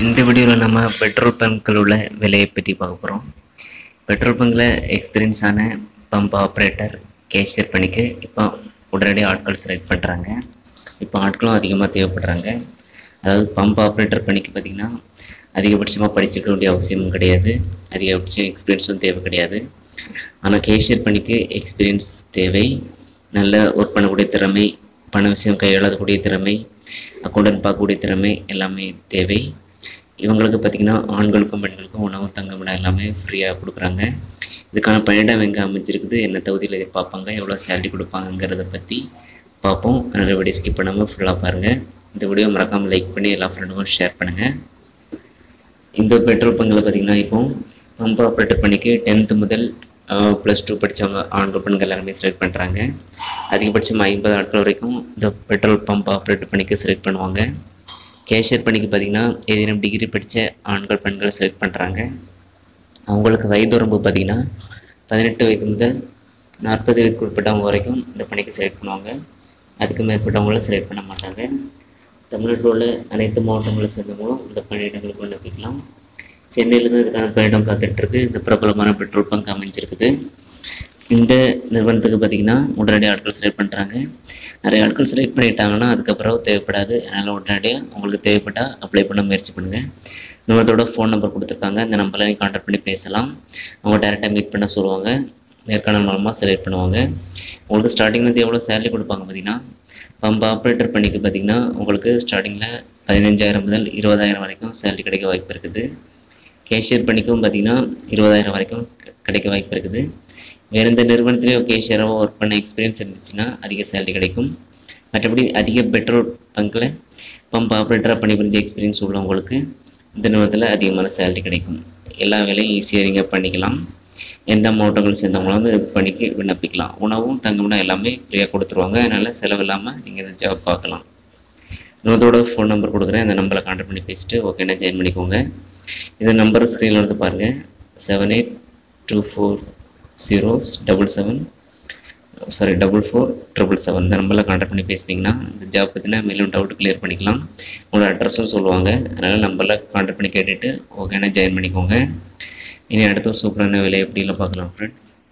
இந்த வீடியோவில் நம்ம பெட்ரோல் பங்க்கில் உள்ள விலையை பற்றி பார்க்க போகிறோம் பெட்ரோல் பங்கில் எக்ஸ்பீரியன்ஸ் ஆன பம்ப் ஆப்ரேட்டர் கேஷியர் பணிக்கு இப்போ உடனடி ஆட்கள் செலக்ட் பண்ணுறாங்க இப்போ ஆட்களும் அதிகமாக தேவைப்படுறாங்க அதாவது பம்ப் ஆப்ரேட்டர் பணிக்கு பார்த்திங்கன்னா அதிகபட்சமாக படிச்சிருக்க வேண்டிய அவசியமும் கிடையாது அதிகபட்ச எக்ஸ்பீரியன்ஸும் தேவை கிடையாது ஆனால் கேஷியர் பணிக்கு எக்ஸ்பீரியன்ஸ் தேவை நல்ல ஒர்க் பண்ணக்கூடிய திறமை பண விஷயம் கையாளக்கூடிய திறமை அக்கௌண்டன்ட் பார்க்கக்கூடிய திறமை எல்லாமே தேவை இவங்களுக்கு பார்த்திங்கன்னா ஆண்களுக்கும் பெண்களுக்கும் உணவு தங்குமிடம் எல்லாமே ஃப்ரீயாக கொடுக்குறாங்க இதுக்கான பணியிடம் எங்கே அமைஞ்சிருக்குது என்ன தகுதியில் இதை பார்ப்பாங்க எவ்வளோ சேலரி கொடுப்பாங்கங்கிறத பற்றி பார்ப்போம் அதனால் வீடியோ ஸ்கிப் பண்ணாமல் ஃபுல்லாக பாருங்கள் இந்த வீடியோ மறக்காமல் லைக் பண்ணி எல்லா ஃப்ரெண்டுக்கும் ஷேர் பண்ணுங்கள் இந்த பெட்ரோல் பங்கில் பார்த்திங்கன்னா இப்போ பம்ப் ஆப்ரேட்டர் பணிக்கு டென்த்து முதல் ப்ளஸ் டூ படித்தவங்க ஆண்கள் பெண்கள் எல்லாருமே செலக்ட் பண்ணுறாங்க அதிகபட்சம் ஐம்பது ஆட்கள் வரைக்கும் இந்த பெட்ரோல் பம்ப் ஆப்ரேட்டர் பணிக்கு செலக்ட் பண்ணுவாங்க கேஷியர் பணிக்கு பார்த்திங்கன்னா ஏதேனும் டிகிரி படித்த ஆண்கள் பெண்கள் செலக்ட் பண்ணுறாங்க அவங்களுக்கு வயது வரம்பு பார்த்திங்கன்னா பதினெட்டு வயது முதல் நாற்பது வயதுக்கு உட்பட்டவங்க வரைக்கும் இந்த பணிக்கு செலக்ட் பண்ணுவாங்க அதுக்கு மேற்பட்டவங்கள செலக்ட் பண்ண மாட்டாங்க தமிழ்நாட்டில் உள்ள அனைத்து மாவட்டங்களை சேர்ந்தவங்களும் இந்த பணியிடங்களுக்கு விண்ணப்பிக்கலாம் சென்னையிலேருந்து இதுக்கான பணியிடம் காத்துட்ருக்கு இந்த பிரபலமான பெட்ரோல் பங்க் அமைஞ்சிருக்குது இந்த நிறுவனத்துக்கு பார்த்திங்கன்னா உடனடி ஆட்கள் செலக்ட் பண்ணுறாங்க நிறைய ஆட்கள் செலக்ட் பண்ணிட்டாங்கன்னா அதுக்கப்புறம் தேவைப்படாது அதனால் உடனடியாக உங்களுக்கு தேவைப்பட்டால் அப்ளை பண்ண முயற்சி பண்ணுங்கள் நிறுவனத்தோட ஃபோன் நம்பர் கொடுத்துருக்காங்க அந்த நம்பரில் நீங்கள் கான்டாக்ட் பண்ணி பேசலாம் அவங்க டேரெக்டாக மீட் பண்ண சொல்லுவாங்க நேர்காணல் மூலமாக செலக்ட் பண்ணுவாங்க உங்களுக்கு ஸ்டார்டிங் வந்து எவ்வளோ சேலரி கொடுப்பாங்க பார்த்தீங்கன்னா பம்ப் ஆப்ரேட்டர் பண்ணிக்கு பார்த்தீங்கன்னா உங்களுக்கு ஸ்டார்டிங்கில் பதினஞ்சாயிரம் முதல் இருபதாயிரம் வரைக்கும் சேலரி கிடைக்க வாய்ப்பு இருக்குது கேஷியர் பணிக்கும் பார்த்தீங்கன்னா இருபதாயிரம் வரைக்கும் க- கிடைக்க வாய்ப்பு இருக்குது வேறு எந்த நிறுவனத்துலேயோ கேஷியராகவோ ஒர்க் பண்ண எக்ஸ்பீரியன்ஸ் இருந்துச்சுன்னா அதிக சேலரி கிடைக்கும் மற்றபடி அதிக பெட்ரோல் பங்கில் பம்ப் ஆப்ரேட்டராக பணிபுரிஞ்ச எக்ஸ்பீரியன்ஸ் உள்ளவங்களுக்கு இந்த நிறுவனத்தில் அதிகமான சேலரி கிடைக்கும் எல்லா வேலையும் ஈஸியாக நீங்கள் பண்ணிக்கலாம் எந்த மாவட்டங்கள் சேர்ந்தவங்களும் வந்து இது பணிக்கு விண்ணப்பிக்கலாம் உணவும் தங்குமிடம் எல்லாமே ஃப்ரீயாக கொடுத்துருவாங்க அதனால் செலவு இல்லாமல் நீங்கள் இந்த ஜாப் பார்க்கலாம் நிறுவனத்தோட ஃபோன் நம்பர் கொடுக்குறேன் அந்த நம்பரை கான்டாக்ட் பண்ணி பேசிட்டு ஓகேண்ணா ஜாயின் பண்ணிக்கோங்க இந்த நம்பர் ஸ்க்ரீனில் வந்து பாருங்கள் seven eight two four zeros double seven sorry double four triple seven இந்த நம்பரில் கான்டாக்ட் பண்ணி பேசுனீங்கன்னா இந்த ஜாப் பற்றின மேலும் டவுட் கிளியர் பண்ணிக்கலாம் உங்களோட அட்ரஸும் சொல்லுவாங்க அதனால் நம்பரில் கான்டாக்ட் பண்ணி கேட்டுட்டு ஓகேண்ணா ஜாயின் பண்ணிக்கோங்க இனி அடுத்த ஒரு சூப்பரான வேலை எப்படிலாம் பார்க்கலாம் ஃப்ரெண்ட்ஸ்